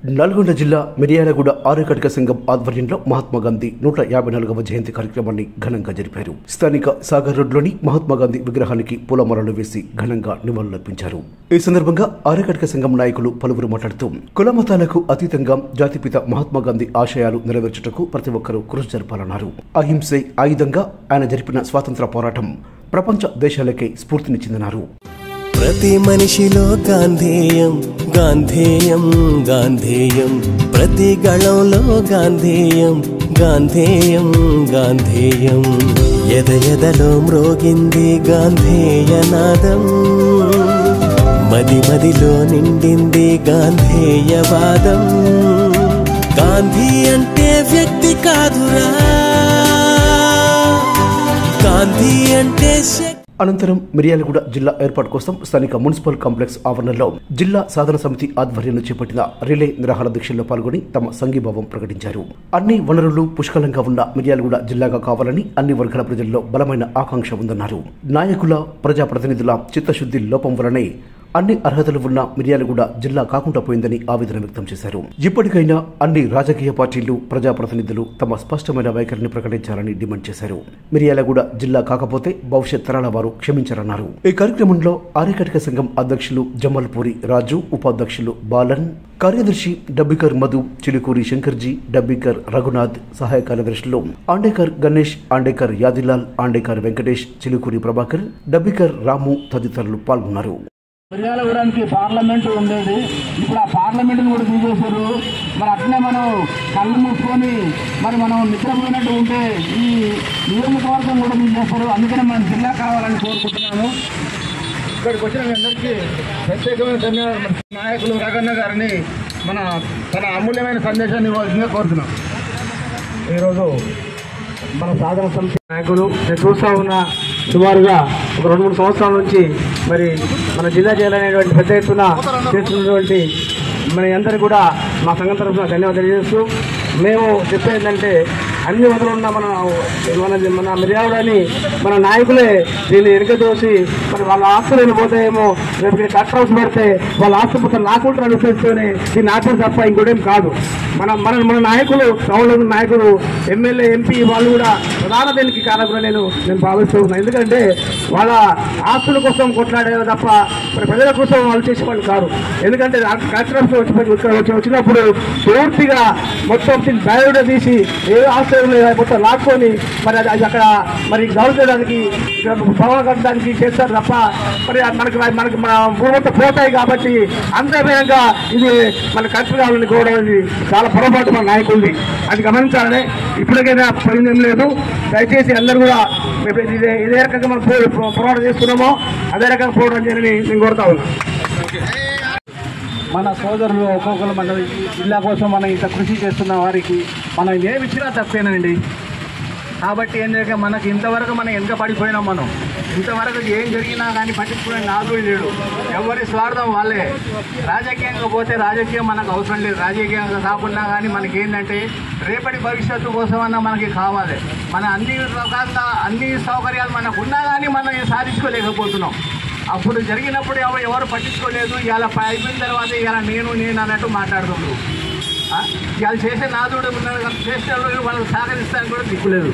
నల్గొండ జిల్లా మిర్యాలగూడ ఆర్యకటిక సంఘం ఆధ్వర్యంలో మహాత్మా గాంధీ నూట యాభై నాలుగవ జయంతి కార్యక్రమాన్ని ఘనంగా జరిపారు స్థానిక సాగర్ రోడ్లోని మహాత్మా గాంధీ విగ్రహానికి పూలమాలలు వేసి ఘనంగా నివాళులర్పించారు ఈ సందర్భంగా ఆర్యకటిక సంఘం నాయకులు పలువురు మాట్లాడుతూ కుల మతాలకు అతీతంగా జాతిపిత మహాత్మా గాంధీ ఆశయాలు నెరవేర్చుటకు ప్రతి ఒక్కరూ కృషి జరపాలన్నారు అహింసే ఆయుధంగా ఆయన జరిపిన స్వాతంత్ర పోరాటం ప్రపంచ దేశాలకే స్ఫూర్తినిచ్చిందన్నారు ప్రతి మనిషిలో గాంధేయం గాంధేయం గాంధేయం ప్రతి గళంలో గాంధేయం గాంధేయం గాంధేయం ఎద ఎదలో మ్రోగింది గాంధేయనాదం మది మదిలో నిండింది గాంధేయవాదం గాంధీ అంటే వ్యక్తి కాదురా గాంధీ అంటే శక్తి అనంతరం మిర్యాలగూడ జిల్లా ఏర్పాటు కోసం స్థానిక మున్సిపల్ కాంప్లెక్స్ ఆవరణలో జిల్లా సాధన సమితి ఆధ్వర్యంలో చేపట్టిన రిలే నిరాహార దీక్షల్లో పాల్గొని తమ సంఘీభావం ప్రకటించారు అన్ని వనరులు పుష్కలంగా ఉన్న మిర్యాలగూడ జిల్లాగా కావాలని అన్ని వర్గాల ప్రజల్లో బలమైన ఆకాంక్ష ఉందన్నారు నాయకుల ప్రజాప్రతినిధుల చిత్తశుద్ధి లోపం వలనే అన్ని అర్హతలు ఉన్న మిర్యాలగూడ జిల్లా కాకుండా పోయిందని ఆవేదన వ్యక్తం చేశారు ఇప్పటికైనా అన్ని రాజకీయ పార్టీలు ప్రజాప్రతినిధులు తమ స్పష్టమైన వైఖరిని ప్రకటించాలని డిమాండ్ చేశారు మిర్యాలగూడ జిల్లా కాకపోతే భవిష్యత్ తరాల వారు క్షమించారన్నారు ఈ కార్యక్రమంలో ఆర్యకటిక సంఘం అధ్యక్షులు జమ్మల్పూరి రాజు ఉపాధ్యక్షులు బాలన్ కార్యదర్శి డబ్బికర్ మధు చిలుకూరి శంకర్జీ డబ్బికర్ రఘునాథ్ సహాయ కార్యదర్శులు ఆండేకర్ గణేష్ ఆండేకర్ యాదిలాల్ ఆండేకర్ వెంకటేష్ చిలుకూరి ప్రభాకర్ డబ్బికర్ రాము తదితరులు పాల్గొన్నారు మిర్యాలగూడానికి పార్లమెంట్ ఉండేది ఇప్పుడు ఆ పార్లమెంట్ని కూడా తీసేశారు మరి అట్లనే మనం కళ్ళు మూసుకొని మరి మనం నిద్రపోయినట్టు ఉంటే ఈ నియోజకవర్గం కూడా తీసేస్తారు అందుకనే మనం జిల్లా కావాలని కోరుకుంటున్నాను ఇక్కడికి వచ్చిన మీ అందరికీ ప్రత్యేకమైన ధన్యవాదాలు నాయకులు రగన్న గారిని మన తన అమూల్యమైన సందేశాన్ని ఇవ్వాల్సిందిగా కోరుతున్నాం ఈరోజు మన సాధన సమితి నాయకులు నేను చూస్తూ ఉన్న సుమారుగా ఒక రెండు మూడు సంవత్సరాల నుంచి మరి మన జిల్లా చేయాలనేటువంటి పెద్ద ఎత్తున చేస్తున్నటువంటి మన అందరికీ కూడా మా సంఘం తరఫున ధన్యవాదాలు తెలియజేస్తూ మేము చెప్పేది ఏంటంటే అన్ని వదలు ఉన్న మన మన మన మిర్యాలని మన నాయకులే దీన్ని ఎరగదోసి మరి వాళ్ళ ఆస్తులు వెళ్ళిపోతాయేమో రేపు ఇక్కడ కట్ హౌస్ పెడితే వాళ్ళ ఆస్తి మొత్తం నాకుంటారు ఉద్దేశంతోనే దీన్ని ఆపేది తప్ప ఇంకోటేం కాదు మన మన మన నాయకులు టౌన్లో ఉన్న నాయకులు ఎమ్మెల్యే ఎంపీ వాళ్ళు కూడా ప్రధాన దీనికి కారణంగా నేను నేను భావిస్తూ ఉన్నాను ఎందుకంటే వాళ్ళ ఆస్తుల కోసం కొట్లాడేది తప్ప మరి ప్రజల కోసం వాళ్ళు చేసేవాళ్ళు కాదు ఎందుకంటే కలెక్టర్ వచ్చి ఇక్కడ వచ్చి వచ్చినప్పుడు పూర్తిగా మొత్తం దీన్ని బ్యాలెట్ తీసి ఏ ఆస్తులు ఉన్నాయో మొత్తం లాక్కొని మరి అది అది అక్కడ మరి గౌరవ చేయడానికి ఇక్కడ భవన కట్టడానికి చేస్తారు తప్ప మరి మనకి మనకి మన భూమంతా పోతాయి కాబట్టి అంతేమయంగా ఇది మన కలెక్టర్ కావాలని కోరడం ఇది చాలా పొరపాటు మన నాయకుల్ని అది గమనించాలని ఇప్పటికైనా పోయిందేం లేదు దయచేసి అందరూ కూడా ఇప్పుడు ఇదే ఇదే రకంగా మనం పో- పోరాటం చేస్తున్నామో అదే రకంగా పోరాటం చేయాలని నేను కోరుతా ఉన్నాను మన సోదరులు ఒక్కొక్కరు మన జిల్లా కోసం మనం ఇంత కృషి చేస్తున్న వారికి మనం ఏమి ఇచ్చినా తప్పేనండి కాబట్టి ఏం జరిగే మనకి ఇంతవరకు మనం వెనక పడిపోయినాం మనం ఇంతవరకు ఏం జరిగినా కానీ పట్టించుకునే నాదుడు లేడు ఎవరి స్వార్థం వాళ్ళే రాజకీయంగా పోతే రాజకీయం మనకు అవసరం లేదు రాజకీయంగా కాకుండా కానీ మనకి ఏంటంటే రేపటి భవిష్యత్తు కోసమన్నా మనకి కావాలి మన అన్ని రకాల అన్ని సౌకర్యాలు మనకు ఉన్నా కానీ మనం సాధించుకోలేకపోతున్నాం అప్పుడు జరిగినప్పుడు ఎవరు ఎవరు పట్టించుకోలేదు ఇలా అయిపోయిన తర్వాత ఇలా నేను నేను అన్నట్టు మాట్లాడుతుండ్రు ఆ? ఇవాళ చేసే నాదుడు ఉన్నారు కదా, చేసే వాళ్ళు వాళ్ళకి సహకరిస్తానికి కూడా దిక్కులేదు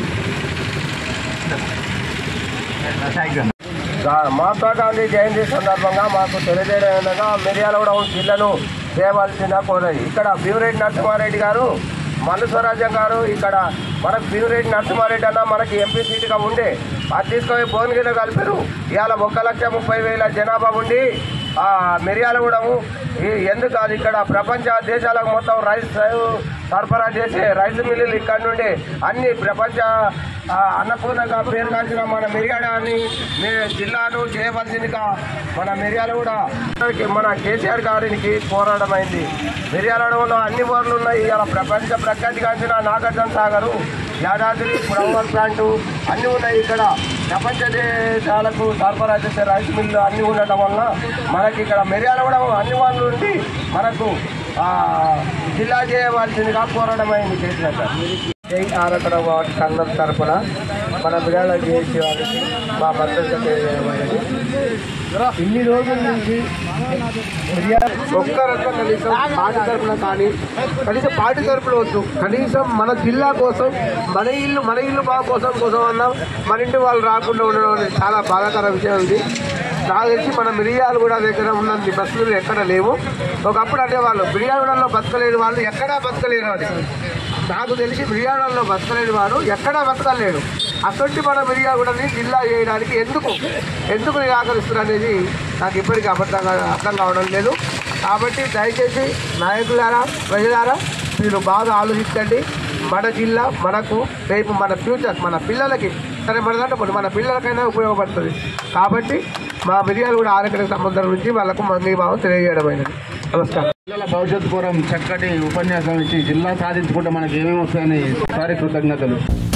థ్యాంక్ యూ గా- మహాత్మా గాంధీ జయంతి సందర్భంగా మాకు తెలియజేయడం అనగా మిర్యాలగూడ జిల్లాను చేయవలసిన కోరది ఇక్కడ భీమిరెడ్డి నరసింహారెడ్డి గారు మల్లు స్వరాజ్యం గారు ఇక్కడ మనకు భీమిరెడ్డి నరసింహారెడ్డి అన్న మనకి ఎంపీ సీటుగా ఉండే అది తీసుకొని భువనగిరిలో కలిపారు ఇవాళ ఒక లక్ష ముప్పై వేల జనాభా ఉండి ఆ మిర్యాలగూడము ఈ ఎందుకు అది ఇక్కడ ప్రపంచ దేశాలకు మొత్తం రైస్ సరఫరా చేసే రైస్ మిల్లులు ఇక్కడ నుండి అన్ని ప్రపంచ ఆ, అన్నపూర్ణగా పేరుగాంచిన మన మిర్యాలని మీ- జిల్లాను చేయవలసిందిగా మన మిర్యాల కూడా మన కేసీఆర్ గారికి కోరడం అయింది మిర్యాలలో అన్ని ఊర్లు ఉన్నాయి ఇలా ప్రపంచ ప్రఖ్యాతిగాంచిన నాగార్జున సాగరు యాదాద్రి ప్రవర్ ప్లాంటు అన్నీ ఉన్నాయి ఇక్కడ ప్రపంచ దేశాలకు సరఫరా చేసే రైస్ మిల్లు అన్నీ ఉండటం వల్ల మనకి ఇక్కడ మిర్యాల కూడా అన్ని వాళ్ళు ఉండి మనకు ఆ, జిల్లా చేయవలసిందిగా కోరడం అయింది కేసీఆర్ గారు జై ఆరకడ వార్డు సంఘం తరపున మన మిర్యాల చేసే వారికి మా భద్రత తెలియజేయబడింది ఇన్ని రోజుల నుంచి ఒక్కరంతా కనీసం పార్టీ తరపున కానీ కనీసం పార్టీ తరపున వద్దు కనీసం మన జిల్లా కోసం మన ఇల్లు మన ఇల్లు బాగు కోసం కోసం అన్నా మన ఇంటి వాళ్ళు రాకుండా ఉండడం అనేది చాలా బాధాకర విషయం ఇది నాకు తెలిసి మన మిరియాలు కూడా దగ్గర ఉన్నది బస్సులు ఎక్కడ లేవు ఒకప్పుడు అనేవాళ్ళు మిరియాలగూడలో బతకలేని వాళ్ళు ఎక్కడా బతకలేరు అని నాకు తెలిసి మిరియాలలో బతకలేని వాడు ఎక్కడా బతకలేడు అటువంటి మన మిరియాగూడని జిల్లా చేయడానికి ఎందుకు ఎందుకు నిరాకరిస్తున్నారు అనేది నాకు ఇప్పటికీ అబద్ధంగా అర్థం కావడం లేదు కాబట్టి దయచేసి నాయకులారా ప్రజలారా మీరు బాగా ఆలోచించండి మన జిల్లా మనకు రేపు మన ఫ్యూచర్ మన పిల్లలకి సరే మనదంటే పోనీ మన పిల్లలకైనా ఉపయోగపడుతుంది కాబట్టి మా మిరియాలు కూడా ఆరోగ్య సంబంధం నుంచి వాళ్ళకు మంగీభావం తెలియజేయడమైనది నమస్కారం పిల్లల భవిష్యత్తు కోరం చక్కటి ఉపన్యాసం ఇచ్చి జిల్లా సాధించుకుంటే మనకి ఏమేమి వస్తాయని సారి కృతజ్ఞతలు